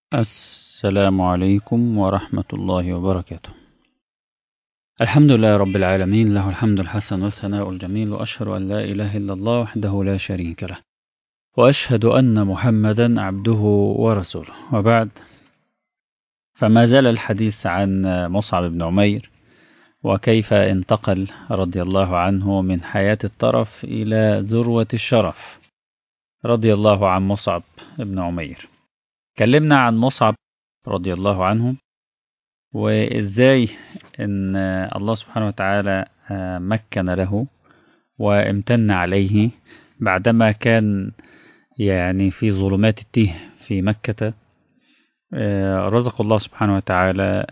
السلام عليكم ورحمة الله وبركاته الحمد لله رب العالمين له الحمد الحسن والثناء الجميل وأشهد أن لا إله إلا الله وحده لا شريك له وأشهد أن محمدا عبده ورسوله وبعد فما زال الحديث عن مصعب بن عمير وكيف انتقل رضي الله عنه من حياة الطرف إلى ذروة الشرف رضي الله عن مصعب بن عمير اتكلمنا عن مصعب رضي الله عنه وإزاي إن الله سبحانه وتعالى مكن له وامتن عليه بعدما كان يعني في ظلمات التيه في مكة رزق الله سبحانه وتعالى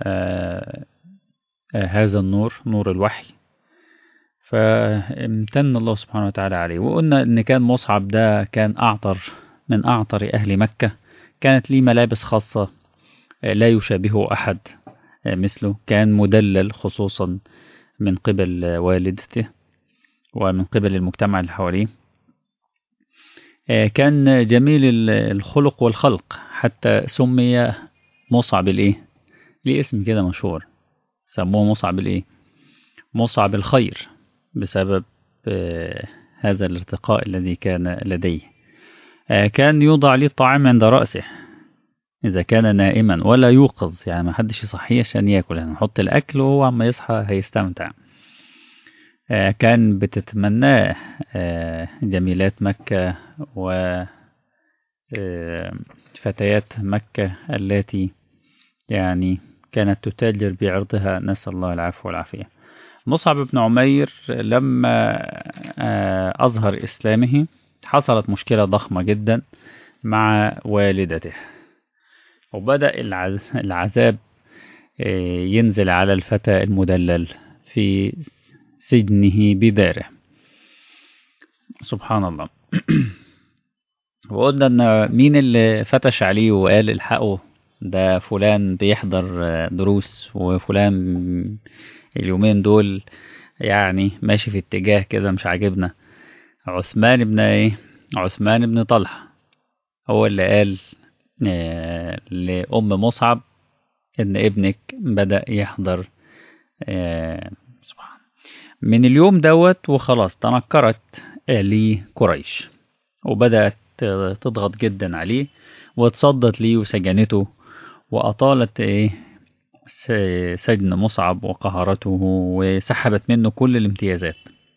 هذا النور نور الوحي فامتن الله سبحانه وتعالى عليه وقلنا ان كان مصعب ده كان اعطر من اعطر اهل مكة كانت ليه ملابس خاصة لا يشابهه احد مثله كان مدلل خصوصا من قبل والدته ومن قبل المجتمع اللي حواليه كان جميل الخلق والخلق حتى سمي مصعب الايه ليه اسم كده مشهور سموه مصعب الايه مصعب الخير بسبب هذا الارتقاء الذي كان لديه كان يوضع لي الطعام عند رأسه إذا كان نائما ولا يوقظ يعني ما حدش يصحيه عشان ياكل يعني نحط الأكل وهو عما يصحى هيستمتع كان بتتمناه جميلات مكة و فتيات مكة التي يعني كانت تتاجر بعرضها نسأل الله العفو والعافية مصعب بن عمير لما أظهر إسلامه حصلت مشكلة ضخمة جدا مع والدته وبدأ العذاب ينزل على الفتى المدلل في سجنه بداره سبحان الله وقلنا ان مين اللي فتش عليه وقال الحقه ده فلان بيحضر دروس وفلان اليومين دول يعني ماشي في اتجاه كده مش عاجبنا عثمان بن ايه عثمان بن طلحة هو اللي قال لأم مصعب إن ابنك بدأ يحضر سبحان من اليوم دوت وخلاص تنكرت ليه قريش وبدأت تضغط جدا عليه واتصدت ليه وسجنته وأطالت إيه سجن مصعب وقهرته وسحبت منه كل الامتيازات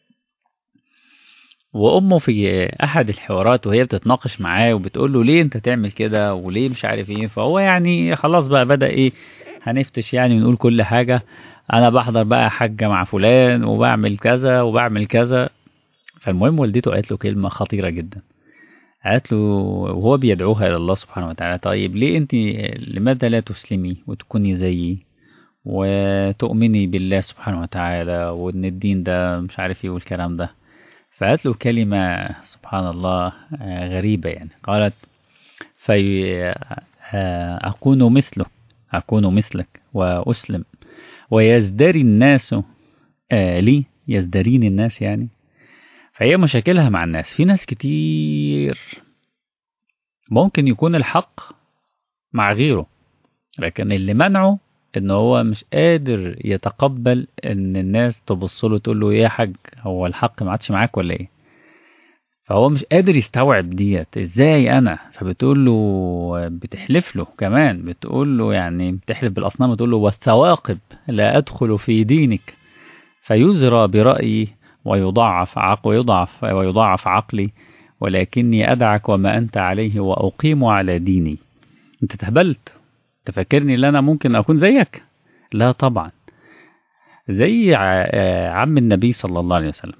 وامه في احد الحوارات وهي بتتناقش معاه وبتقول له ليه انت تعمل كده وليه مش عارف ايه فهو يعني خلاص بقى بدا ايه هنفتش يعني ونقول كل حاجه انا بحضر بقى حاجه مع فلان وبعمل كذا وبعمل كذا فالمهم والدته قالت له كلمه خطيره جدا قالت له وهو بيدعوها الى الله سبحانه وتعالى طيب ليه انت لماذا لا تسلمي وتكوني زيي وتؤمني بالله سبحانه وتعالى وان الدين ده مش عارف ايه والكلام ده فقالت له كلمة سبحان الله غريبة يعني قالت في أكون مثله أكون مثلك وأسلم ويزدري الناس لي يزدرين الناس يعني فهي مشاكلها مع الناس في ناس كتير ممكن يكون الحق مع غيره لكن اللي منعه ان هو مش قادر يتقبل ان الناس تبص له تقول له يا حاج هو الحق ما عادش معاك ولا ايه فهو مش قادر يستوعب ديت ازاي انا فبتقول له بتحلف له كمان بتقول له يعني بتحلف بالاصنام بتقول له والثواقب لا ادخل في دينك فيزرى برايي ويضاعف عقل ويضاعف ويضاعف عقلي ولكني ادعك وما انت عليه واقيم على ديني انت تهبلت تفكرني ان انا ممكن اكون زيك لا طبعا زي عم النبي صلى الله عليه وسلم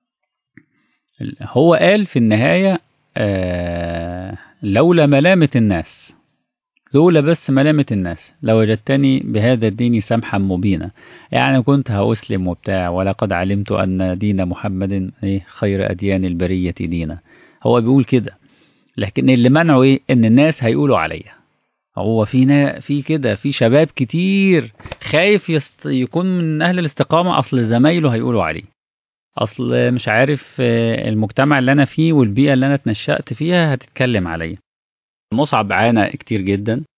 هو قال في النهاية لولا ملامة الناس لولا بس ملامة الناس لوجدتني بهذا الدين سمحا مبينا يعني كنت هأسلم وبتاع ولقد علمت أن دين محمد خير أديان البرية دينا هو بيقول كده لكن اللي منعه ايه ان الناس هيقولوا عليا هو في نا في كده في شباب كتير خايف يست... يكون من اهل الاستقامه اصل زمايله هيقولوا عليه اصل مش عارف المجتمع اللي انا فيه والبيئه اللي انا اتنشأت فيها هتتكلم عليا مصعب عانى كتير جدا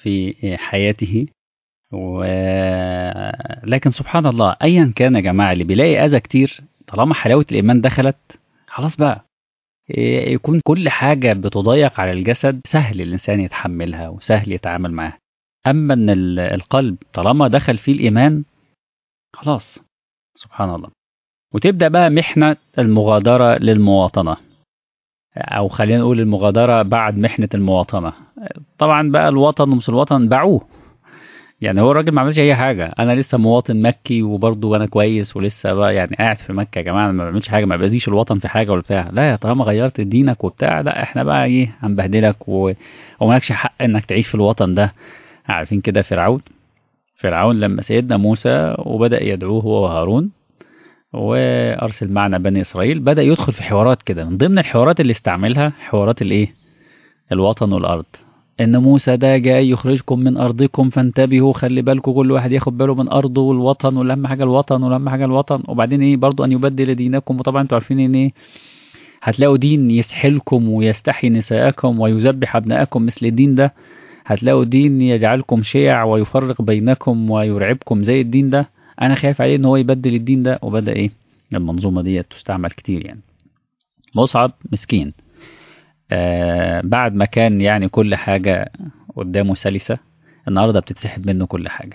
في حياته و... لكن سبحان الله ايا كان يا جماعه اللي بيلاقي اذى كتير طالما حلاوه الايمان دخلت خلاص بقى يكون كل حاجه بتضيق على الجسد سهل الانسان يتحملها وسهل يتعامل معاها اما ان القلب طالما دخل فيه الايمان خلاص سبحان الله وتبدا بقى محنه المغادره للمواطنه او خلينا نقول المغادره بعد محنه المواطنه طبعا بقى الوطن ومش الوطن باعوه يعني هو الراجل ما عملش اي حاجه انا لسه مواطن مكي وبرضه انا كويس ولسه بقى يعني قاعد في مكه يا جماعه ما بعملش حاجه ما باذيش الوطن في حاجه ولا بتاع لا طالما غيرت دينك وبتاع لا احنا بقى ايه هنبهدلك و... ومالكش حق انك تعيش في الوطن ده عارفين كده فرعون فرعون لما سيدنا موسى وبدا يدعوه هو وهارون وارسل معنا بني اسرائيل بدا يدخل في حوارات كده من ضمن الحوارات اللي استعملها حوارات الايه الوطن والارض ان موسى ده جاي يخرجكم من ارضكم فانتبهوا خلي بالكم كل واحد ياخد باله من ارضه والوطن والاهم حاجه الوطن والاهم حاجه الوطن وبعدين ايه برضو ان يبدل دينكم وطبعا انتوا عارفين ان ايه هتلاقوا دين يسحلكم ويستحي نساءكم ويذبح ابناءكم مثل الدين ده هتلاقوا دين يجعلكم شيع ويفرق بينكم ويرعبكم زي الدين ده انا خايف عليه ان هو يبدل الدين ده وبدا ايه المنظومه دي تستعمل كتير يعني مصعب مسكين آه بعد ما كان يعني كل حاجة قدامه سلسة النهاردة بتتسحب منه كل حاجة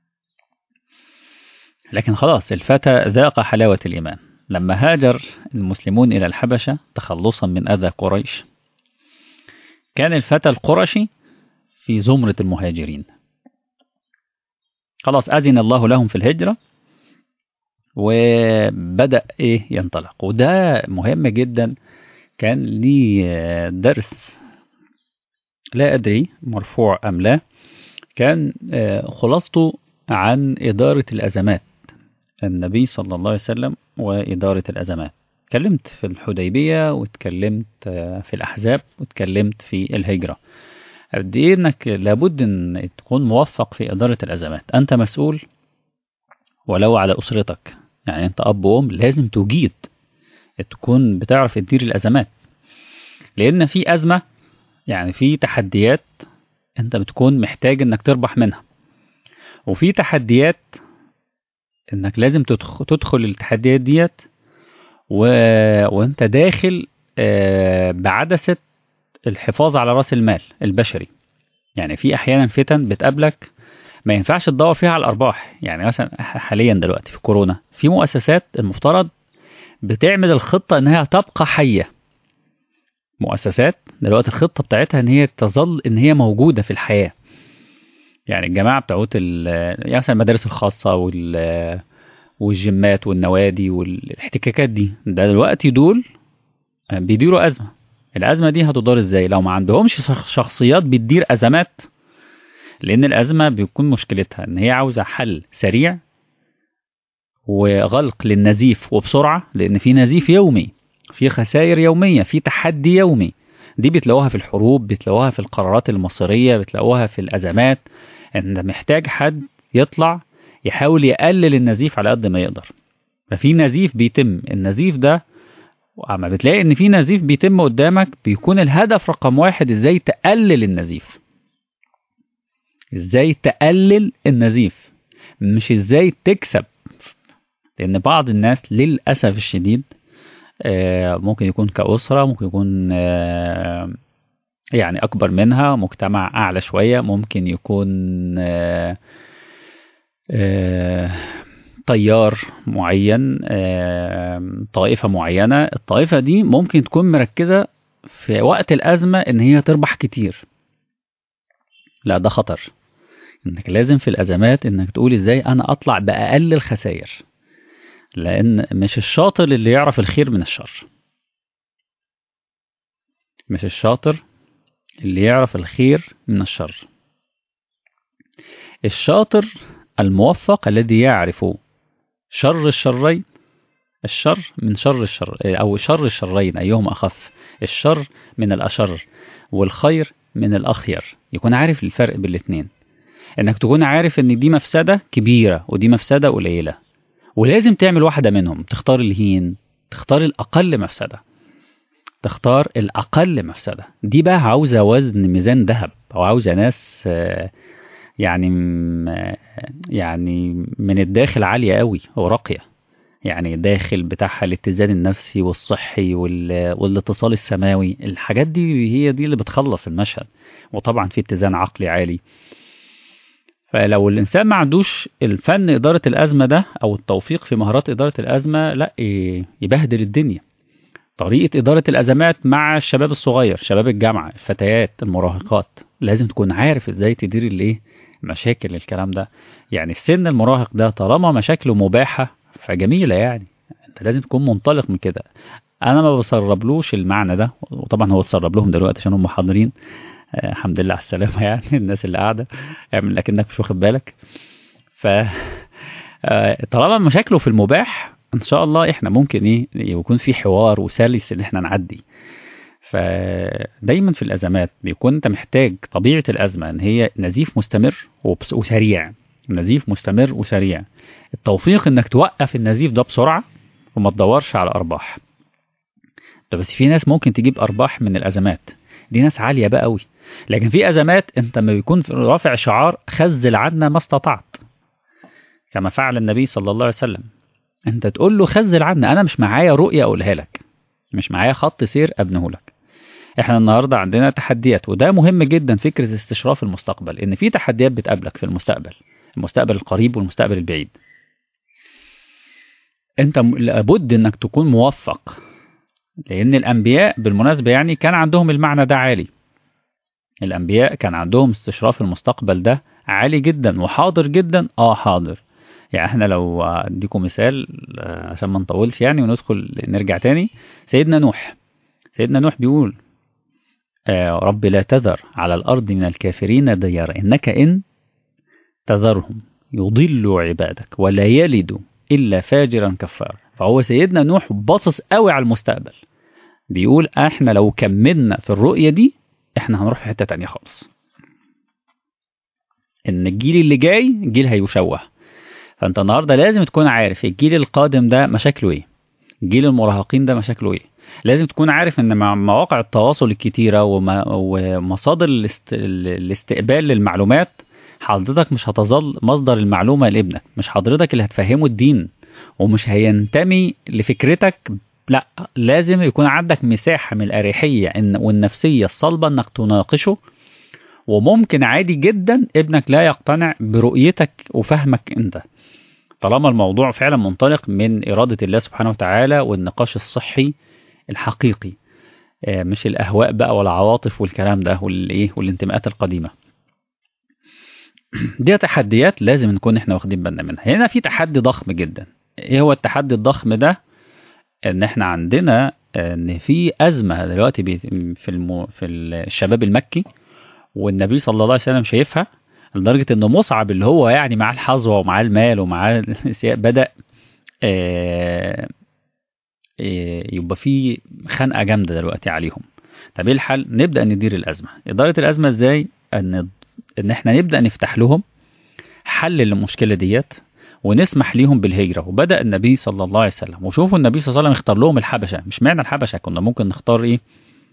لكن خلاص الفتى ذاق حلاوة الإيمان لما هاجر المسلمون إلى الحبشة تخلصا من أذى قريش كان الفتى القرشي في زمرة المهاجرين خلاص أذن الله لهم في الهجرة وبدأ إيه ينطلق وده مهم جدا كان لي درس لا أدري مرفوع أم لا كان خلاصته عن إدارة الأزمات النبي صلى الله عليه وسلم وإدارة الأزمات اتكلمت في الحديبية واتكلمت في الأحزاب واتكلمت في الهجرة قد إيه إنك لابد إن تكون موفق في إدارة الأزمات أنت مسؤول ولو على أسرتك يعني أنت أب وأم لازم تجيد تكون بتعرف تدير الأزمات لأن في أزمة يعني في تحديات أنت بتكون محتاج إنك تربح منها وفي تحديات إنك لازم تدخل, تدخل التحديات ديت و... وأنت داخل بعدسة الحفاظ على رأس المال البشري يعني في أحيانا فتن بتقابلك ما ينفعش تدور فيها على الأرباح يعني مثلا حاليا دلوقتي في كورونا في مؤسسات المفترض بتعمل الخطة إنها تبقى حية مؤسسات دلوقتي الخطة بتاعتها إن هي تظل إن هي موجودة في الحياة يعني الجماعة بتاعت يعني مثلا المدارس الخاصة وال والجيمات والنوادي والاحتكاكات دي ده دلوقتي دول بيديروا أزمة الأزمة دي هتدار إزاي لو ما عندهمش شخصيات بتدير أزمات لأن الأزمة بيكون مشكلتها إن هي عاوزة حل سريع وغلق للنزيف وبسرعة لأن في نزيف يومي في خسائر يومية في تحدي يومي دي بتلاقوها في الحروب بتلاقوها في القرارات المصيرية بتلاقوها في الأزمات أنت محتاج حد يطلع يحاول يقلل النزيف على قد ما يقدر ففي نزيف بيتم النزيف ده اما بتلاقي ان في نزيف بيتم قدامك بيكون الهدف رقم واحد ازاي تقلل النزيف ازاي تقلل النزيف مش ازاي تكسب لان بعض الناس للاسف الشديد ممكن يكون كأسرة ممكن يكون يعني أكبر منها مجتمع أعلى شوية ممكن يكون طيار معين طائفة معينة الطائفة دي ممكن تكون مركزة في وقت الأزمة إن هي تربح كتير لا ده خطر إنك لازم في الأزمات إنك تقول إزاي أنا أطلع بأقل الخسائر لأن مش الشاطر اللي يعرف الخير من الشر مش الشاطر اللي يعرف الخير من الشر الشاطر الموفق الذي يعرف شر الشرين الشر من شر الشر أو شر الشرين أيهما أخف الشر من الأشر والخير من الأخير يكون عارف الفرق بين الاثنين انك تكون عارف ان دي مفسدة كبيرة ودي مفسدة قليلة ولازم تعمل واحدة منهم تختار الهين تختار الأقل مفسدة تختار الأقل مفسدة دي بقى عاوزة وزن ميزان ذهب أو عاوزة ناس آه، يعني م- يعني من الداخل عالية قوي وراقية يعني داخل بتاعها الاتزان النفسي والصحي وال- والاتصال السماوي الحاجات دي هي دي اللي بتخلص المشهد وطبعا في اتزان عقلي عالي فلو الإنسان ما عندوش الفن إدارة الأزمة ده أو التوفيق في مهارات إدارة الأزمة لا ي- يبهدل الدنيا طريقة إدارة الأزمات مع الشباب الصغير شباب الجامعة الفتيات المراهقات لازم تكون عارف إزاي تدير الإيه مشاكل الكلام ده يعني السن المراهق ده طالما مشاكله مباحة فجميلة يعني أنت لازم تكون منطلق من كده أنا ما بسربلوش المعنى ده وطبعا هو اتسرب لهم دلوقتي عشان هم حاضرين آه، الحمد لله على السلامة يعني الناس اللي قاعدة اعمل لكنك مش واخد بالك ف آه، طالما مشاكله في المباح ان شاء الله احنا ممكن ايه يكون في حوار وسلس ان احنا نعدي فدايما في الازمات بيكون انت محتاج طبيعه الازمه ان هي نزيف مستمر وبس- وسريع نزيف مستمر وسريع التوفيق انك توقف النزيف ده بسرعه وما تدورش على ارباح ده بس في ناس ممكن تجيب ارباح من الازمات دي ناس عاليه بقى قوي لكن في ازمات انت ما بيكون في رافع شعار خذل عنا ما استطعت كما فعل النبي صلى الله عليه وسلم انت تقول له خذل عنا انا مش معايا رؤيه اقولها لك مش معايا خط سير ابنه لك احنا النهارده عندنا تحديات وده مهم جدا فكره استشراف المستقبل ان في تحديات بتقابلك في المستقبل المستقبل القريب والمستقبل البعيد انت م- لابد انك تكون موفق لان الانبياء بالمناسبه يعني كان عندهم المعنى ده عالي الانبياء كان عندهم استشراف المستقبل ده عالي جدا وحاضر جدا اه حاضر يعني احنا لو اديكم مثال آه، عشان ما نطولش يعني وندخل نرجع تاني سيدنا نوح سيدنا نوح بيقول آه، رب لا تذر على الارض من الكافرين ديارا انك ان تذرهم يضلوا عبادك ولا يلدوا الا فاجرا كفارا فهو سيدنا نوح باصص قوي على المستقبل بيقول احنا لو كملنا في الرؤيه دي احنا هنروح في حته تانية خالص ان الجيل اللي جاي جيل هيشوه فانت النهارده لازم تكون عارف الجيل القادم ده مشاكله ايه جيل المراهقين ده مشاكله ايه لازم تكون عارف ان مع مواقع التواصل الكتيره وما- ومصادر الاست... الاستقبال للمعلومات حضرتك مش هتظل مصدر المعلومه لابنك مش حضرتك اللي هتفهمه الدين ومش هينتمي لفكرتك لا لازم يكون عندك مساحه من الاريحيه إن والنفسيه الصلبه انك تناقشه وممكن عادي جدا ابنك لا يقتنع برؤيتك وفهمك انت طالما الموضوع فعلا منطلق من إرادة الله سبحانه وتعالى والنقاش الصحي الحقيقي آه، مش الأهواء بقى والعواطف والكلام ده والإيه والانتماءات القديمة دي تحديات لازم نكون احنا واخدين بالنا منها هنا في تحدي ضخم جدا ايه هو التحدي الضخم ده ان احنا عندنا آه، ان في ازمه دلوقتي بي- في الم... في الشباب المكي والنبي صلى الله عليه وسلم شايفها لدرجه ان مصعب اللي هو يعني معاه الحظوه ومعاه المال ومعاه السيا- بدا آه، آه، يبقى في خنقه جامده دلوقتي عليهم طب ايه الحل نبدا ندير الازمه اداره الازمه ازاي ان ان احنا نبدا نفتح لهم حل للمشكله ديت ونسمح ليهم بالهجره وبدا النبي صلى الله عليه وسلم وشوفوا النبي صلى الله عليه وسلم اختار لهم الحبشه مش معنى الحبشه كنا ممكن نختار ايه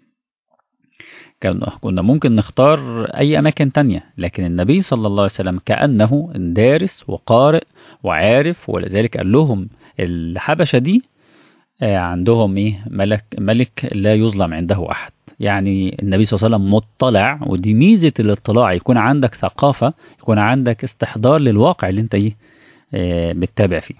كان- كنا ممكن نختار أي أماكن تانية لكن النبي صلى الله عليه وسلم كأنه دارس وقارئ وعارف ولذلك قال لهم الحبشة دي آه، عندهم إيه ملك ملك لا يظلم عنده أحد يعني النبي صلى الله عليه وسلم مطلع ودي ميزة الاطلاع يكون عندك ثقافة يكون عندك استحضار للواقع اللي انت ايه آه، بتتابع فيه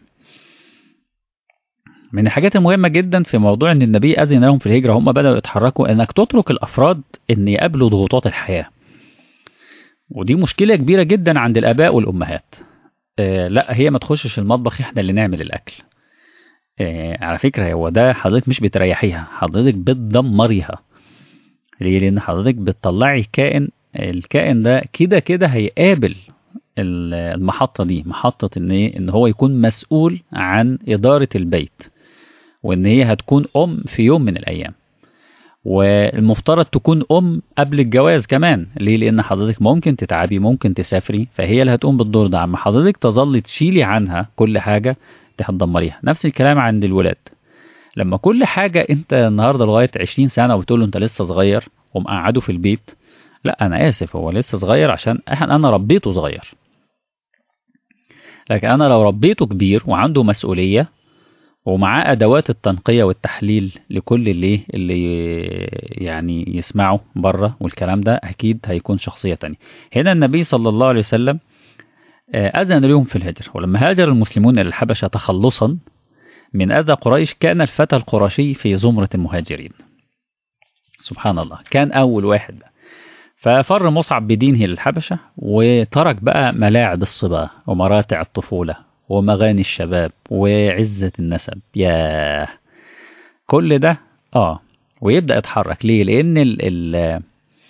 من الحاجات المهمة جدا في موضوع ان النبي اذن لهم في الهجرة هم بدأوا يتحركوا انك تترك الافراد ان يقابلوا ضغوطات الحياة ودي مشكلة كبيرة جدا عند الاباء والامهات آه لا هي ما تخشش المطبخ احنا اللي نعمل الاكل آه على فكرة هو ده حضرتك مش بتريحيها حضرتك بتدمريها ليه لان حضرتك بتطلعي كائن الكائن ده كده كده هيقابل ال- المحطة دي محطة ان ايه ان هو يكون مسؤول عن ادارة البيت وان هي هتكون ام في يوم من الايام والمفترض تكون ام قبل الجواز كمان ليه لان حضرتك ممكن تتعبي ممكن تسافري فهي اللي هتقوم بالدور ده اما حضرتك تظلي تشيلي عنها كل حاجة هتدمريها نفس الكلام عند الولاد لما كل حاجة انت النهاردة لغاية 20 سنة وبتقول له انت لسه صغير ومقعده في البيت لا انا اسف هو لسه صغير عشان انا ربيته صغير لكن انا لو ربيته كبير وعنده مسؤولية ومعاه ادوات التنقية والتحليل لكل اللي اللي يعني يسمعه بره والكلام ده اكيد هيكون شخصية تانية هنا النبي صلى الله عليه وسلم اذن لهم في الهجر ولما هاجر المسلمون الى الحبشة تخلصا من أذى قريش كان الفتى القرشي في زمرة المهاجرين سبحان الله كان أول واحد بقى ففر مصعب بدينه للحبشة وترك بقى ملاعب الصبا ومراتع الطفولة ومغاني الشباب وعزة النسب ياه كل ده اه ويبدأ يتحرك ليه لأن ال ال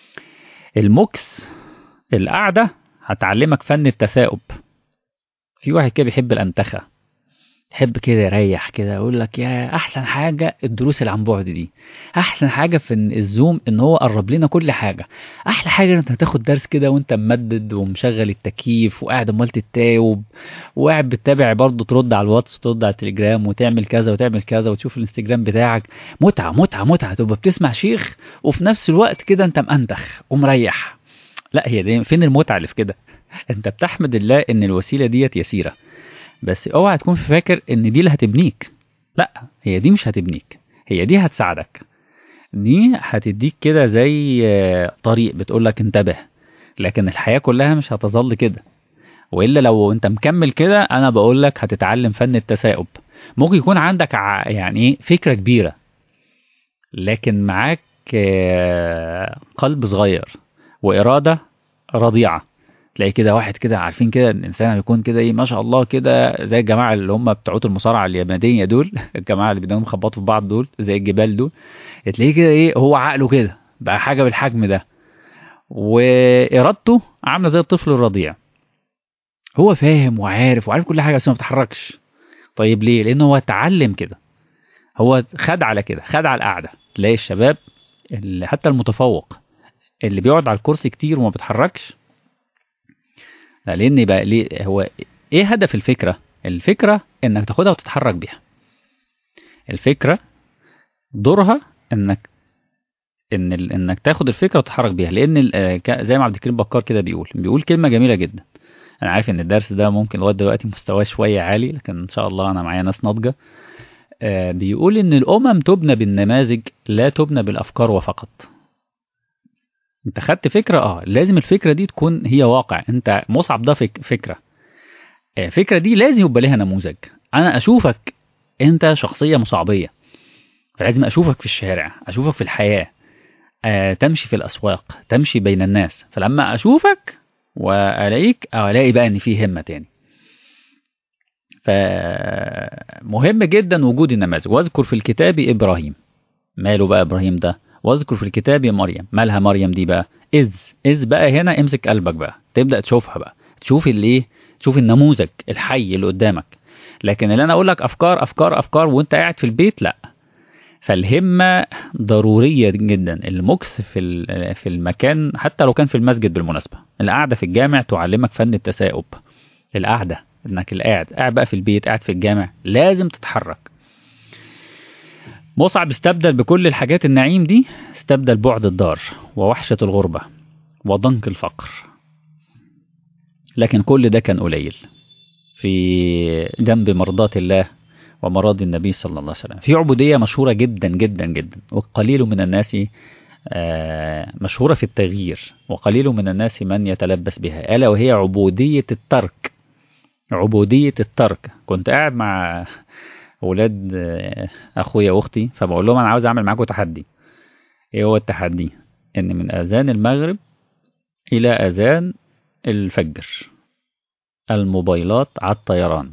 المكس القعدة هتعلمك فن التثاؤب في واحد كده بيحب الأنتخة يحب كده يريح كده يقول لك يا احسن حاجه الدروس اللي عن بعد دي احسن حاجه في الزوم ان هو قرب لنا كل حاجه احلى حاجه انت هتاخد درس كده وانت ممدد ومشغل التكييف وقاعد امال تتاوب وقاعد بتتابع برضه ترد على الواتس وترد على التليجرام وتعمل كذا وتعمل كذا وتشوف الانستجرام بتاعك متعه متعه متعه تبقى بتسمع شيخ وفي نفس الوقت كده انت مأنتخ ومريح لا هي دي فين المتعه اللي في كده انت بتحمد الله ان الوسيله ديت يسيره بس اوعى تكون فاكر ان دي اللي هتبنيك لا هي دي مش هتبنيك هي دي هتساعدك دي هتديك كده زي طريق بتقولك انتبه لكن الحياة كلها مش هتظل كده وإلا لو انت مكمل كده انا بقولك هتتعلم فن التثاؤب ممكن يكون عندك يعني فكرة كبيرة لكن معاك قلب صغير وإرادة رضيعة تلاقي كده واحد كده عارفين كده الانسان بيكون كده ايه ما شاء الله كده زي الجماعه اللي هم بتوعات المصارعه اليابانيه دول الجماعه اللي بيدوم يخبطوا في بعض دول زي الجبال دول تلاقيه كده ايه هو عقله كده بقى حاجه بالحجم ده وارادته عامله زي الطفل الرضيع هو فاهم وعارف وعارف كل حاجه بس ما بيتحركش طيب ليه لانه هو اتعلم كده هو خد على كده خد على القعده تلاقي الشباب اللي حتى المتفوق اللي بيقعد على الكرسي كتير وما بيتحركش لا لان بقى ليه هو ايه هدف الفكره الفكره انك تاخدها وتتحرك بيها الفكره دورها انك ان ال... انك تاخد الفكره وتتحرك بيها لان ال... زي ما عبد الكريم بكار كده بيقول بيقول كلمه جميله جدا انا عارف ان الدرس ده ممكن لغايه دلوقتي مستواه شويه عالي لكن ان شاء الله انا معايا ناس ناضجه آه بيقول ان الامم تبنى بالنماذج لا تبنى بالافكار وفقط انت خدت فكره اه لازم الفكره دي تكون هي واقع انت مصعب ده فك فكره الفكره دي لازم يبقى لها نموذج انا اشوفك انت شخصيه مصعبيه فلازم اشوفك في الشارع اشوفك في الحياه آه تمشي في الاسواق تمشي بين الناس فلما اشوفك والاقيك او الاقي بقى ان في همه تاني فمهم جدا وجود النماذج واذكر في الكتاب ابراهيم ماله بقى ابراهيم ده واذكر في الكتاب مريم مالها مريم دي بقى إذ إذ بقى هنا امسك قلبك بقى تبدأ تشوفها بقى تشوف الايه تشوف النموذج الحي اللي قدامك لكن اللي انا اقول لك افكار افكار افكار وانت قاعد في البيت لا فالهمة ضرورية جدا المكس في في المكان حتى لو كان في المسجد بالمناسبة القعدة في الجامع تعلمك فن التثاؤب القعدة انك القاعد قاعد بقى في البيت قاعد في الجامع لازم تتحرك مصعب استبدل بكل الحاجات النعيم دي استبدل بعد الدار ووحشة الغربة وضنك الفقر لكن كل ده كان قليل في جنب مرضاة الله ومراضي النبي صلى الله عليه وسلم في عبودية مشهورة جدا جدا جدا وقليل من الناس مشهورة في التغيير وقليل من الناس من يتلبس بها ألا وهي عبودية الترك عبودية الترك كنت قاعد مع ولاد اخويا واختي فبقول لهم انا عاوز اعمل معاكم تحدي ايه هو التحدي ان من اذان المغرب الى اذان الفجر الموبايلات على الطيران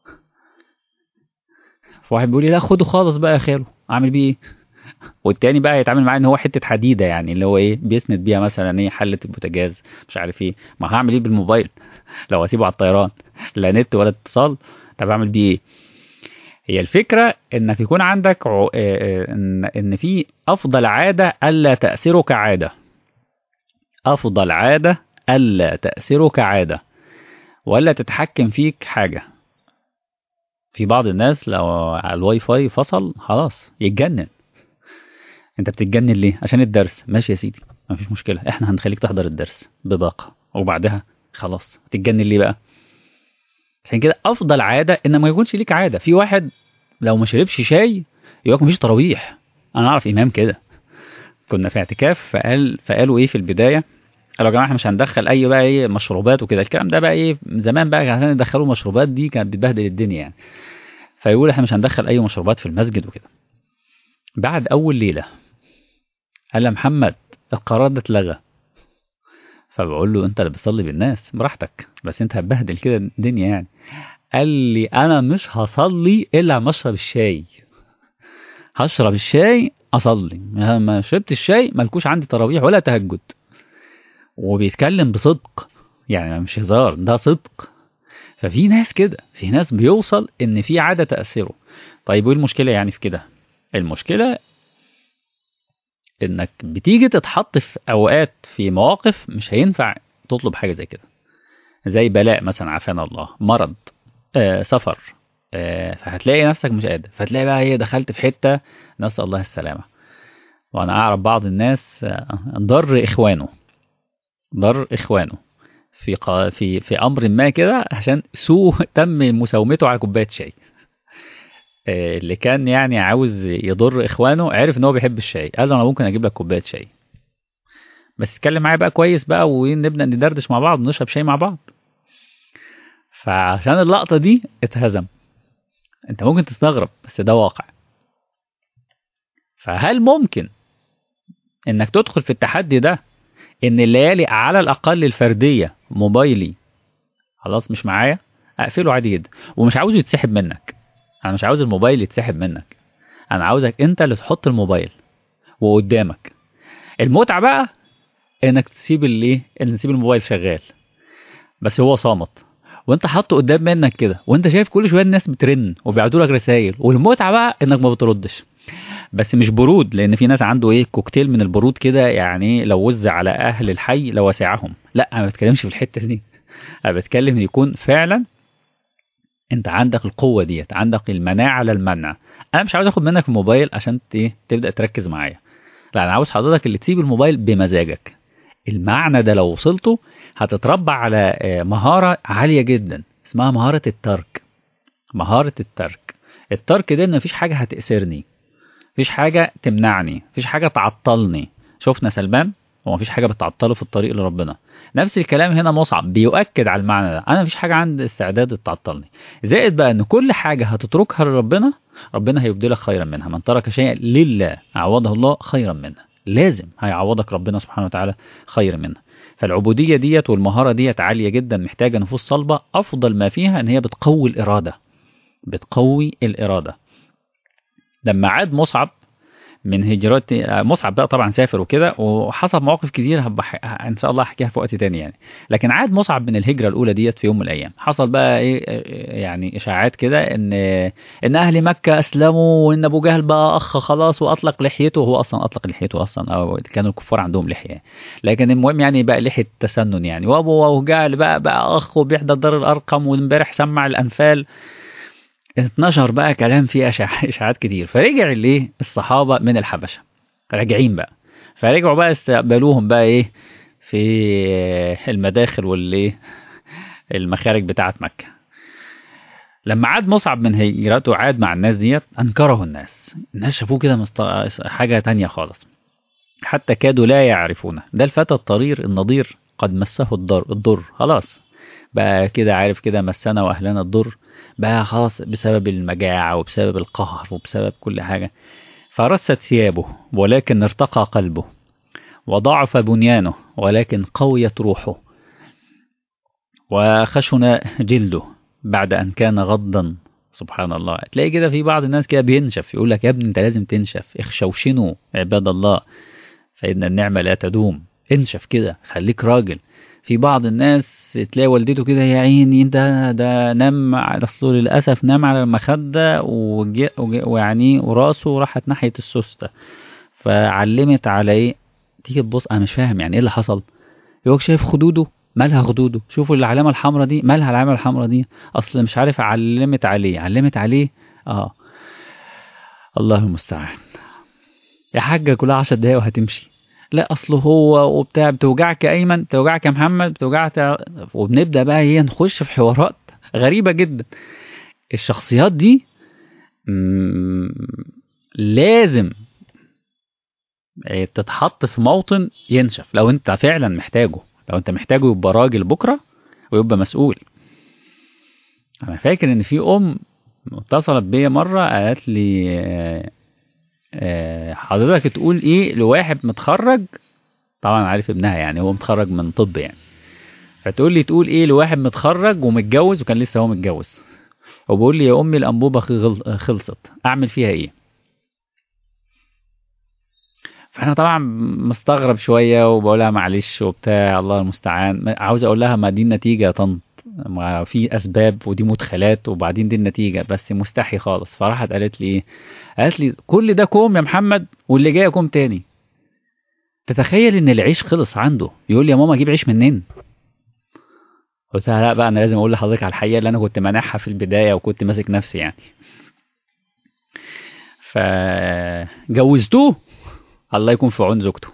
فواحد بيقول لي لا خده خالص بقى يا خاله اعمل بيه ايه والتاني بقى يتعامل معاه ان هو حته حديده يعني اللي هو ايه بيسند بيها مثلا ايه حله البوتاجاز مش عارف ايه ما هعمل ايه بالموبايل لو اسيبه على الطيران لا نت ولا اتصال طب اعمل بيه ايه هي الفكرة انك يكون عندك ان ان في افضل عادة الا تأثرك عادة افضل عادة الا تأثرك عادة ولا تتحكم فيك حاجة في بعض الناس لو على الواي فاي فصل خلاص يتجنن انت بتتجنن ليه عشان الدرس ماشي يا سيدي مفيش مشكله احنا هنخليك تحضر الدرس بباقه وبعدها خلاص تتجنن ليه بقى عشان كده افضل عاده ان ما يكونش ليك عاده في واحد لو ما شربش شاي يقول مفيش تراويح انا اعرف امام كده كنا في اعتكاف فقال فقالوا ايه في البدايه قالوا يا جماعه احنا مش هندخل اي بقى ايه مشروبات وكده الكلام ده بقى ايه زمان بقى عشان يدخلوا مشروبات دي كانت بتبهدل الدنيا يعني فيقول احنا مش هندخل اي مشروبات في المسجد وكده بعد اول ليله قال يا محمد القرار ده اتلغى فبقول له انت اللي بتصلي بالناس براحتك بس انت هتبهدل كده الدنيا يعني قال لي انا مش هصلي الا لما اشرب الشاي هشرب الشاي اصلي ما شربت الشاي ملكوش عندي تراويح ولا تهجد وبيتكلم بصدق يعني مش هزار ده صدق ففي ناس كده في ناس بيوصل ان في عاده تاثره طيب وايه المشكله يعني في كده المشكله انك بتيجي تتحط في اوقات في مواقف مش هينفع تطلب حاجه زي كده زي بلاء مثلا عافانا الله مرض آه سفر آه فهتلاقي نفسك مش قادر فتلاقي بقى ايه دخلت في حته نسال الله السلامه وانا اعرف بعض الناس آه ضر اخوانه ضر اخوانه في قا في في امر ما كده عشان سوء تم مساومته على كوبايه شاي اللي كان يعني عاوز يضر اخوانه عرف ان هو بيحب الشاي قال له انا ممكن اجيب لك كوبايه شاي بس اتكلم معايا بقى كويس بقى ونبدا ندردش مع بعض ونشرب شاي مع بعض فعشان اللقطه دي اتهزم انت ممكن تستغرب بس ده واقع فهل ممكن انك تدخل في التحدي ده ان الليالي على الاقل الفرديه موبايلي خلاص مش معايا اقفله عادي جدا ومش عاوزه يتسحب منك انا مش عاوز الموبايل يتسحب منك انا عاوزك انت اللي تحط الموبايل وقدامك المتعه بقى انك تسيب الايه ان تسيب الموبايل شغال بس هو صامت وانت حاطه قدام منك كده وانت شايف كل شويه الناس بترن وبيعدوا لك رسائل والمتعه بقى انك ما بتردش بس مش برود لان في ناس عنده ايه كوكتيل من البرود كده يعني لو وزع على اهل الحي لوسعهم لا انا ما بتكلمش في الحته دي انا بتكلم يكون فعلا انت عندك القوه ديت عندك المناعه للمنع انا مش عاوز اخد منك الموبايل عشان ايه تبدا تركز معايا لا انا عاوز حضرتك اللي تسيب الموبايل بمزاجك المعنى ده لو وصلته هتتربع على مهاره عاليه جدا اسمها مهاره الترك مهاره الترك الترك ده ان مفيش حاجه هتأسرني مفيش حاجه تمنعني مفيش حاجه تعطلني شفنا سلمان هو مفيش حاجه بتعطله في الطريق لربنا نفس الكلام هنا مصعب بيؤكد على المعنى ده انا مفيش حاجه عندي استعداد تعطلني زائد بقى ان كل حاجه هتتركها لربنا ربنا هيبدلك خيرا منها من ترك شيئا لله عوضه الله خيرا منها لازم هيعوضك ربنا سبحانه وتعالى خير منها فالعبوديه ديت والمهاره ديت عاليه جدا محتاجه نفوس صلبه افضل ما فيها ان هي بتقوي الاراده بتقوي الاراده لما عاد مصعب من هجرات مصعب بقى طبعا سافر وكده وحصل مواقف كتير هبح... ان شاء الله احكيها في وقت تاني يعني لكن عاد مصعب من الهجره الاولى ديت في يوم من الايام حصل بقى ايه يعني اشاعات كده ان ان اهل مكه اسلموا وان ابو جهل بقى اخ خلاص واطلق لحيته هو اصلا اطلق لحيته اصلا او كانوا الكفار عندهم لحيه لكن المهم يعني بقى لحيه تسنن يعني وابو جهل بقى بقى اخ وبيحضر دار الارقم وامبارح سمع الانفال اتنشر بقى كلام فيه اشاعات كتير فرجع الايه الصحابه من الحبشه راجعين بقى فرجعوا بقى استقبلوهم بقى ايه في المداخل والايه المخارج بتاعه مكه لما عاد مصعب من هجرته عاد مع الناس ديت انكره الناس الناس شافوه كده مست... حاجه تانية خالص حتى كادوا لا يعرفونه ده الفتى الطرير النضير قد مسه الضر الضر خلاص بقى كده عارف كده مسنا واهلنا الضر بقى خلاص بسبب المجاعة وبسبب القهر وبسبب كل حاجة فرست ثيابه ولكن ارتقى قلبه وضعف بنيانه ولكن قويت روحه وخشن جلده بعد أن كان غضا سبحان الله تلاقي كده في بعض الناس كده بينشف يقول لك يا ابني انت لازم تنشف اخشوشنوا عباد الله فإن النعمة لا تدوم انشف كده خليك راجل في بعض الناس تلاقي والدته كده يا عيني ده ده نام اصله للاسف نام على المخده ويعني وراسه راحت ناحيه السوسته فعلمت على ايه تيجي تبص انا مش فاهم يعني ايه اللي حصل يقولك شايف خدوده مالها خدوده شوفوا العلامة الحمراء دي مالها العلامة الحمراء دي أصل مش عارف علمت عليه علمت عليه اه الله المستعان يا حاجة كلها عشر دقايق وهتمشي لا اصل هو وبتاع بتوجعك يا ايمن بتوجعك يا محمد بتوجعك وبنبدا بقى ايه نخش في حوارات غريبه جدا الشخصيات دي لازم تتحط في موطن ينشف لو انت فعلا محتاجه لو انت محتاجه يبقى راجل بكره ويبقى مسؤول انا فاكر ان في ام اتصلت بيا مره قالت لي حضرتك تقول ايه لواحد متخرج طبعا عارف ابنها يعني هو متخرج من طب يعني فتقول لي تقول ايه لواحد متخرج ومتجوز وكان لسه هو متجوز وبقول لي يا امي الانبوبه خلصت اعمل فيها ايه فانا طبعا مستغرب شويه وبقولها معلش وبتاع الله المستعان عاوز اقول لها ما دي النتيجه يا طنط ما في اسباب ودي مدخلات وبعدين دي النتيجه بس مستحي خالص فراحت قالت لي ايه قالت لي كل ده كوم يا محمد واللي جاي كوم تاني تتخيل ان العيش خلص عنده يقول لي يا ماما اجيب عيش منين قلت لها لا بقى انا لازم اقول لحضرتك على الحقيقه اللي انا كنت مانعها في البدايه وكنت ماسك نفسي يعني فجوزتوه الله يكون في عون زوجته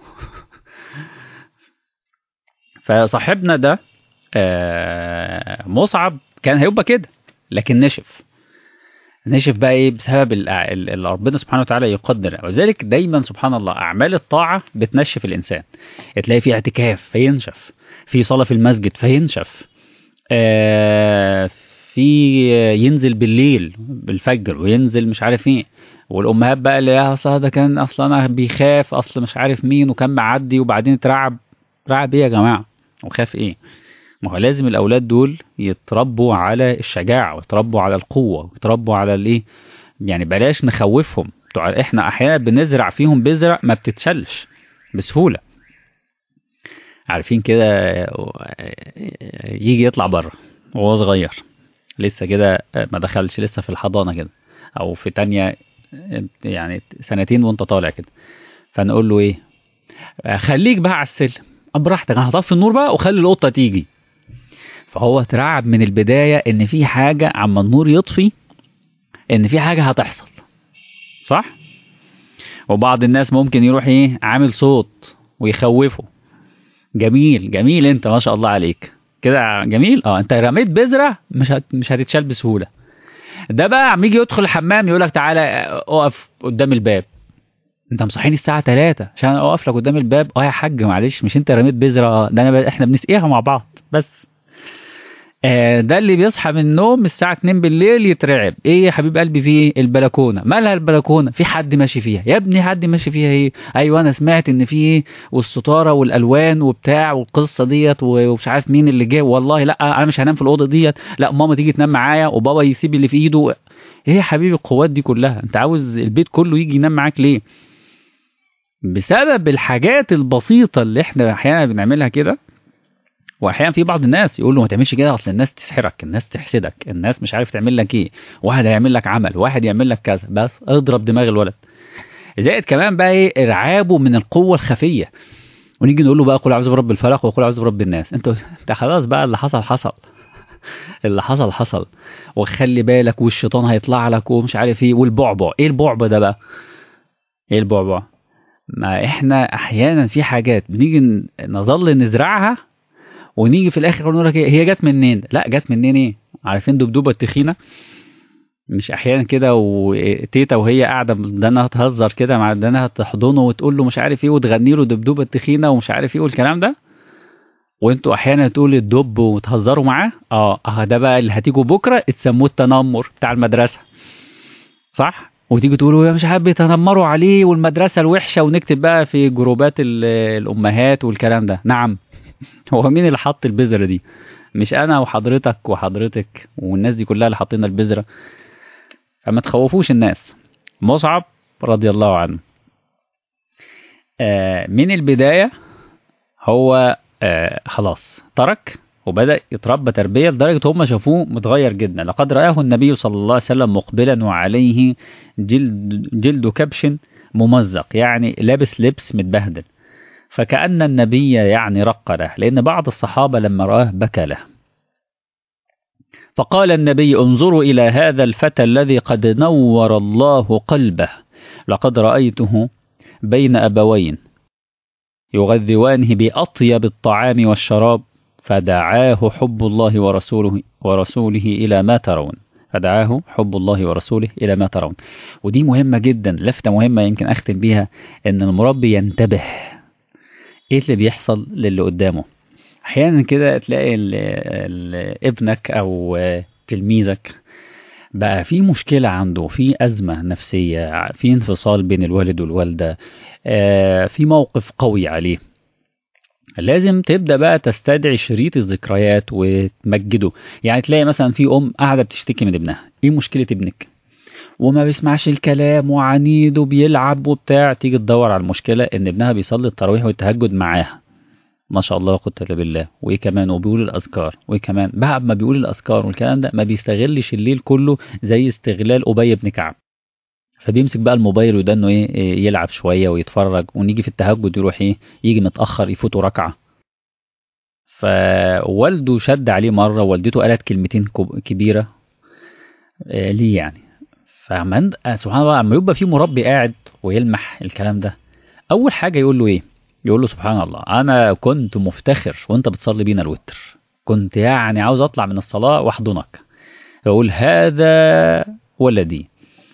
فصاحبنا ده مصعب كان هيبقى كده لكن نشف نشف بقى ايه بسبب اللي ربنا سبحانه وتعالى يقدر وذلك دايما سبحان الله اعمال الطاعه بتنشف الانسان تلاقي في اعتكاف فينشف في صلاه في المسجد فينشف آه في ينزل بالليل بالفجر وينزل مش عارف ايه والامهات بقى اللي يا اصل ده كان اصلا انا بيخاف اصل مش عارف مين وكان معدي وبعدين اترعب رعب ايه يا جماعه وخاف ايه ما هو لازم الاولاد دول يتربوا على الشجاعه ويتربوا على القوه ويتربوا على الايه يعني بلاش نخوفهم احنا احيانا بنزرع فيهم بذره ما بتتشلش بسهوله عارفين كده يجي يطلع بره وهو صغير لسه كده ما دخلش لسه في الحضانه كده او في تانية يعني سنتين وانت طالع كده فنقول له ايه خليك بقى على السلم براحتك انا هطفي النور بقى وخلي القطه تيجي فهو اترعب من البدايه ان في حاجه عما النور يطفي ان في حاجه هتحصل صح وبعض الناس ممكن يروح ايه عامل صوت ويخوفه جميل جميل انت ما شاء الله عليك كده جميل اه انت رميت بذره مش هت... مش هتتشال بسهوله ده بقى عم يجي يدخل الحمام يقول لك تعالى اقف قدام الباب انت مصحيني الساعه 3 عشان اقف لك قدام الباب اه يا حاج معلش مش انت رميت بذره ده انا ب... احنا بنسقيها مع بعض بس آه ده اللي بيصحى من النوم الساعة 2 بالليل يترعب ايه يا حبيب قلبي في ايه البلكونة مالها البلكونة في حد ماشي فيها يا ابني حد ماشي فيها ايه ايوه انا سمعت ان في ايه والستارة والالوان وبتاع والقصة ديت ومش عارف مين اللي جه والله لا انا مش هنام في الأوضة ديت لا ماما تيجي تنام معايا وبابا يسيب اللي في ايده ايه يا حبيبي القوات دي كلها انت عاوز البيت كله يجي ينام معاك ليه بسبب الحاجات البسيطة اللي احنا احيانا بنعملها كده واحيانا في بعض الناس يقول له ما تعملش كده اصل الناس تسحرك الناس تحسدك الناس مش عارف تعمل لك ايه واحد هيعمل لك عمل واحد يعمل لك كذا بس اضرب دماغ الولد زائد كمان بقى ايه ارعابه من القوه الخفيه ونيجي نقول له بقى قل اعوذ برب الفلق وقل اعوذ برب الناس انت انت خلاص بقى اللي حصل حصل اللي حصل حصل وخلي بالك والشيطان هيطلع لك ومش عارف ايه والبعبع ايه البعبع ده بقى ايه البعبع ما احنا احيانا في حاجات بنيجي نظل نزرعها ونيجي في الاخر نقول لك هي جت منين لا جت منين ايه عارفين دبدوبه التخينه مش احيانا كده وتيتا وهي قاعده بدنا تهزر كده مع بدنا تحضنه وتقول له مش عارف ايه وتغني له دبدوبه التخينه ومش عارف ايه والكلام ده وانتوا احيانا تقولوا الدب وتهزروا معاه اه اه ده بقى اللي هتيجوا بكره تسموه التنمر بتاع المدرسه صح وتيجي تقولوا يا مش عارف بيتنمروا عليه والمدرسه الوحشه ونكتب بقى في جروبات الامهات والكلام ده نعم هو مين اللي حط البذره دي مش انا وحضرتك وحضرتك والناس دي كلها اللي حاطين البذره فما تخوفوش الناس مصعب رضي الله عنه آه من البدايه هو آه خلاص ترك وبدأ يتربى تربية لدرجة هم شافوه متغير جدا لقد رآه النبي صلى الله عليه وسلم مقبلا وعليه جلد, جلد كبش ممزق يعني لابس لبس متبهدل فكأن النبي يعني رق له لأن بعض الصحابة لما رآه بكى له فقال النبي انظروا إلى هذا الفتى الذي قد نور الله قلبه لقد رأيته بين أبوين يغذوانه بأطيب الطعام والشراب فدعاه حب الله ورسوله ورسوله إلى ما ترون فدعاه حب الله ورسوله إلى ما ترون ودي مهمة جدا لفتة مهمة يمكن أختم بيها إن المربي ينتبه إيه اللي بيحصل للي قدامه أحيانا كده تلاقي ال ال ابنك أو تلميذك بقى في مشكلة عنده في أزمة نفسية في انفصال بين الوالد والوالدة في موقف قوي عليه لازم تبدا بقى تستدعي شريط الذكريات وتمجده يعني تلاقي مثلا في ام قاعده بتشتكي من ابنها ايه مشكله ابنك وما بيسمعش الكلام وعنيد وبيلعب وبتاع تيجي تدور على المشكله ان ابنها بيصلي التراويح والتهجد معاها ما شاء الله لا قوه الا بالله وايه كمان وبيقول الاذكار وايه كمان بعد ما بيقول الاذكار والكلام ده ما بيستغلش الليل كله زي استغلال ابي بن كعب فبيمسك بقى الموبايل وده انه ايه يلعب شويه ويتفرج ونيجي في التهجد يروح ايه يجي متاخر يفوته ركعه فوالده شد عليه مره والدته قالت كلمتين كبيره آه ليه يعني فمن سبحان الله لما يبقى في مربي قاعد ويلمح الكلام ده اول حاجه يقول له ايه يقول له سبحان الله انا كنت مفتخر وانت بتصلي بينا الوتر كنت يعني عاوز اطلع من الصلاه واحضنك يقول هذا ولدي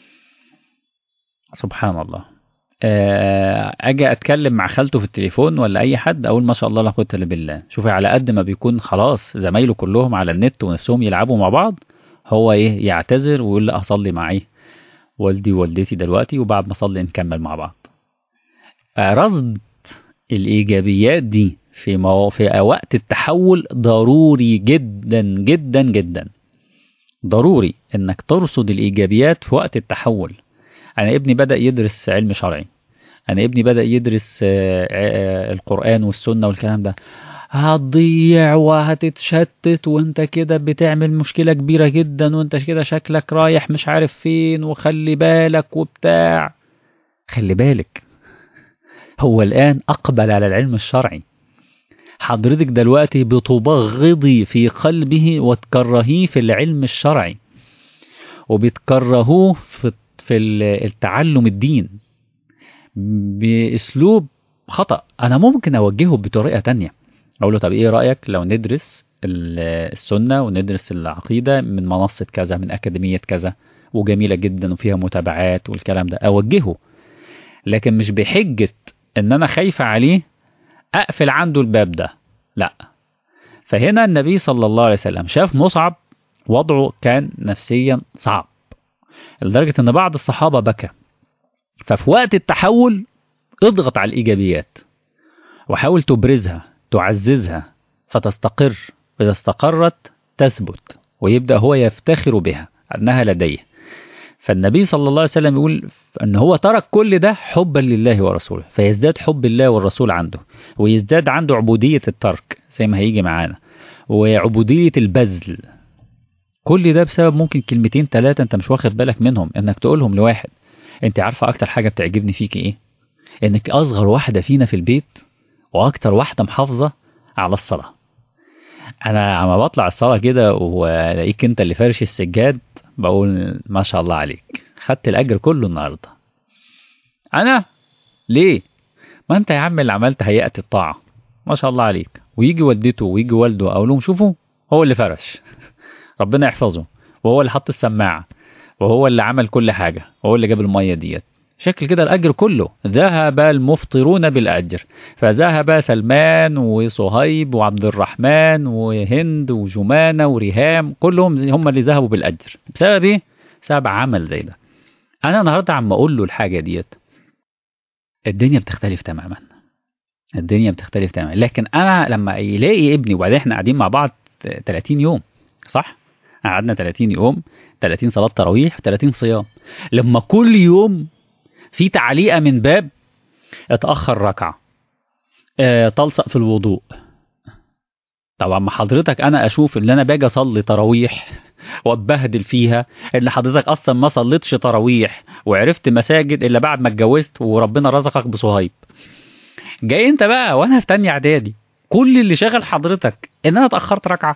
سبحان الله اجي اتكلم مع خالته في التليفون ولا اي حد اقول ما شاء الله لا قوه الا بالله شوفي على قد ما بيكون خلاص زمايله كلهم على النت ونفسهم يلعبوا مع بعض هو ايه يعتذر ويقول لا اصلي مع ايه والدي ووالدتي دلوقتي وبعد ما اصلي نكمل مع بعض رصد الايجابيات دي في مو... في وقت التحول ضروري جدا جدا جدا ضروري انك ترصد الايجابيات في وقت التحول انا ابني بدا يدرس علم شرعي انا ابني بدا يدرس القران والسنه والكلام ده هتضيع وهتتشتت وانت كده بتعمل مشكله كبيره جدا وانت كده شكلك رايح مش عارف فين وخلي بالك وبتاع خلي بالك هو الان اقبل على العلم الشرعي حضرتك دلوقتي بتبغضي في قلبه وتكرهيه في العلم الشرعي وبتكرهوه في في التعلم الدين باسلوب خطا انا ممكن اوجهه بطريقه تانية اقول له طب ايه رايك لو ندرس السنه وندرس العقيده من منصه كذا من اكاديميه كذا وجميله جدا وفيها متابعات والكلام ده اوجهه لكن مش بحجه ان انا خايفه عليه اقفل عنده الباب ده لا فهنا النبي صلى الله عليه وسلم شاف مصعب وضعه كان نفسيا صعب لدرجة إن بعض الصحابة بكى ففي وقت التحول اضغط على الإيجابيات وحاول تبرزها تعززها فتستقر إذا استقرت تثبت ويبدأ هو يفتخر بها أنها لديه فالنبي صلى الله عليه وسلم يقول أن هو ترك كل ده حبا لله ورسوله فيزداد حب الله والرسول عنده ويزداد عنده عبودية الترك زي ما هيجي معانا وعبودية البذل كل ده بسبب ممكن كلمتين ثلاثة انت مش واخد بالك منهم انك تقولهم لواحد انت عارفة اكتر حاجة بتعجبني فيك ايه انك اصغر واحدة فينا في البيت واكتر واحدة محافظة على الصلاة انا عم بطلع الصلاة كده والاقيك انت اللي فارش السجاد بقول ما شاء الله عليك خدت الاجر كله النهاردة انا ليه ما انت يا عم اللي عملت هيئة الطاعة ما شاء الله عليك ويجي والدته ويجي والده اقول لهم شوفوا هو اللي فرش ربنا يحفظه وهو اللي حط السماعة وهو اللي عمل كل حاجة وهو اللي جاب المية ديت شكل كده الأجر كله ذهب المفطرون بالأجر فذهب سلمان وصهيب وعبد الرحمن وهند وجمانة وريهام كلهم هم اللي ذهبوا بالأجر بسبب إيه؟ بسبب عمل زي ده أنا النهاردة عم أقول له الحاجة ديت الدنيا بتختلف تماما الدنيا بتختلف تماما لكن أنا لما يلاقي ابني وبعدين احنا قاعدين مع بعض 30 يوم صح؟ قعدنا 30 يوم 30 صلاة تراويح 30 صيام لما كل يوم في تعليقة من باب اتأخر ركعة اه تلصق في الوضوء طبعا ما حضرتك انا اشوف ان انا باجي اصلي تراويح واتبهدل فيها ان حضرتك اصلا ما صليتش تراويح وعرفت مساجد الا بعد ما اتجوزت وربنا رزقك بصهيب جاي انت بقى وانا في تانية اعدادي كل اللي شاغل حضرتك ان انا اتاخرت ركعه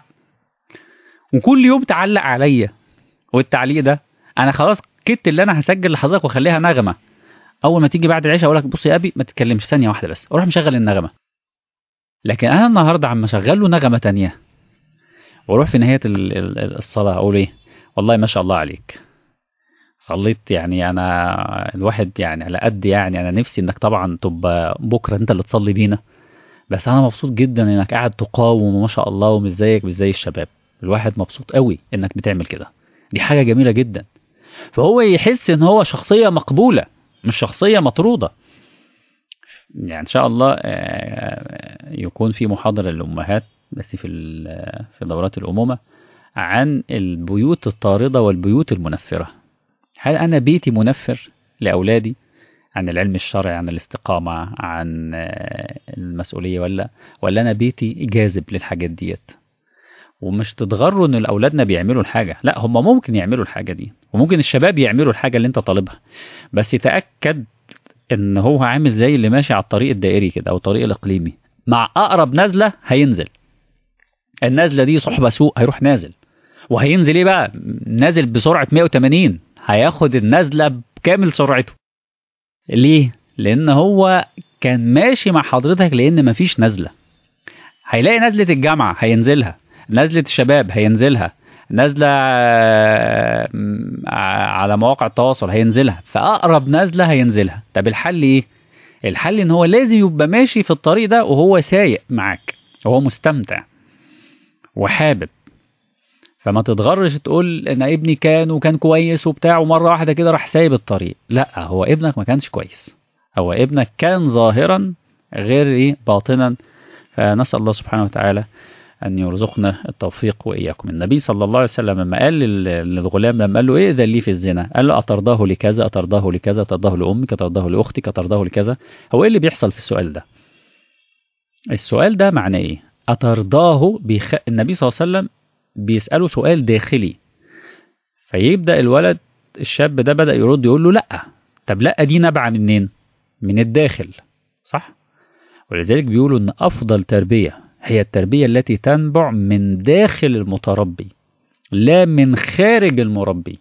وكل يوم تعلق عليا والتعليق ده انا خلاص كدت اللي انا هسجل لحضرتك واخليها نغمه اول ما تيجي بعد العشاء اقول لك بص يا ابي ما تتكلمش ثانيه واحده بس اروح مشغل النغمه لكن انا النهارده عم اشغل له نغمه تانية واروح في نهايه ال- ال- الصلاه اقول ايه والله ما شاء الله عليك صليت يعني انا الواحد يعني على قد يعني انا نفسي انك طبعا تبقى بكره انت اللي تصلي بينا بس انا مبسوط جدا انك قاعد تقاوم وما شاء الله ومش زيك مش زي الشباب الواحد مبسوط قوي انك بتعمل كده دي حاجه جميله جدا فهو يحس ان هو شخصيه مقبوله مش شخصيه مطروده يعني ان شاء الله آه، يكون في محاضره للامهات بس في ال- في دورات الامومه عن البيوت الطارده والبيوت المنفره هل انا بيتي منفر لاولادي عن العلم الشرعي عن الاستقامه عن آه، المسؤوليه ولا ولا انا بيتي جاذب للحاجات ديت ومش تتغروا ان اولادنا بيعملوا الحاجه لا هم ممكن يعملوا الحاجه دي وممكن الشباب يعملوا الحاجه اللي انت طالبها بس تاكد ان هو عامل زي اللي ماشي على الطريق الدائري كده او الطريق الاقليمي مع اقرب نزله هينزل النزله دي صحبه سوء هيروح نازل وهينزل ايه بقى نازل بسرعه 180 هياخد النزله بكامل سرعته ليه لان هو كان ماشي مع حضرتك لان مفيش نزله هيلاقي نزله الجامعه هينزلها نزله الشباب هينزلها نازله آه، م- على مواقع التواصل هينزلها فاقرب نزله هينزلها طب الحل ايه الحل ان هو لازم يبقى ماشي في الطريق ده وهو سايق معاك وهو مستمتع وحابب فما تتغرش تقول ان ابني كان وكان كويس وبتاع ومره واحده كده راح سايب الطريق لا هو ابنك ما كانش كويس هو ابنك كان ظاهرا غير ايه باطنا فنسال الله سبحانه وتعالى أن يرزقنا التوفيق وإياكم النبي صلى الله عليه وسلم لما قال لل- للغلام لما قال له إيه ذا لي في الزنا قال له أترضاه لكذا أترضاه لكذا أترضاه لأمك أترضاه لأختك أترضاه لكذا هو إيه اللي بيحصل في السؤال ده السؤال ده معناه إيه أترضاه بيخ... النبي صلى الله عليه وسلم بيسأله سؤال داخلي فيبدأ الولد الشاب ده بدأ يرد يقول له لأ طب لأ دي نابعة منين من الداخل صح ولذلك بيقولوا ان افضل تربيه هي التربيه التي تنبع من داخل المتربي لا من خارج المربي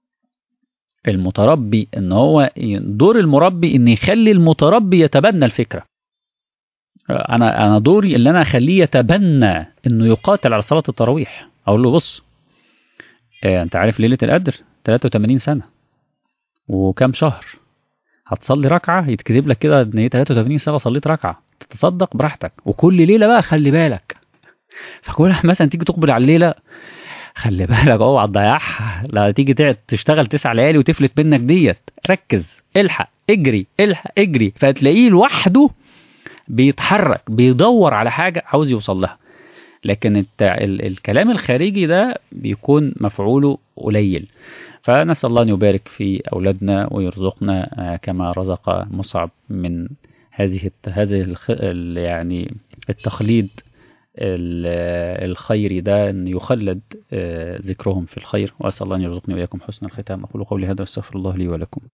المتربي ان هو دور المربي ان يخلي المتربي يتبنى الفكره انا انا دوري اللي انا اخليه يتبنى انه يقاتل على صلاه التراويح اقول له بص آه، انت عارف ليله القدر 83 سنه وكم شهر هتصلي ركعه يتكتب لك كده ان هي 83 سنه صليت ركعه تتصدق براحتك وكل ليله بقى خلي بالك فكل مثلا تيجي تقبل على الليله خلي بالك اوعى تضيعها لا تيجي تقعد تشتغل تسع ليالي وتفلت منك ديت ركز الحق اجري الحق اجري فتلاقيه لوحده بيتحرك بيدور على حاجه عاوز يوصل لها لكن الت... ال... الكلام الخارجي ده بيكون مفعوله قليل فنسأل الله أن يبارك في أولادنا ويرزقنا آه، كما رزق مصعب من هذه الت... هذه الخ... ال- يعني التخليد ال- الخيري ده أن يخلد آه، ذكرهم في الخير وأسأل الله أن يرزقني وإياكم حسن الختام أقول قولي هذا واستغفر الله لي ولكم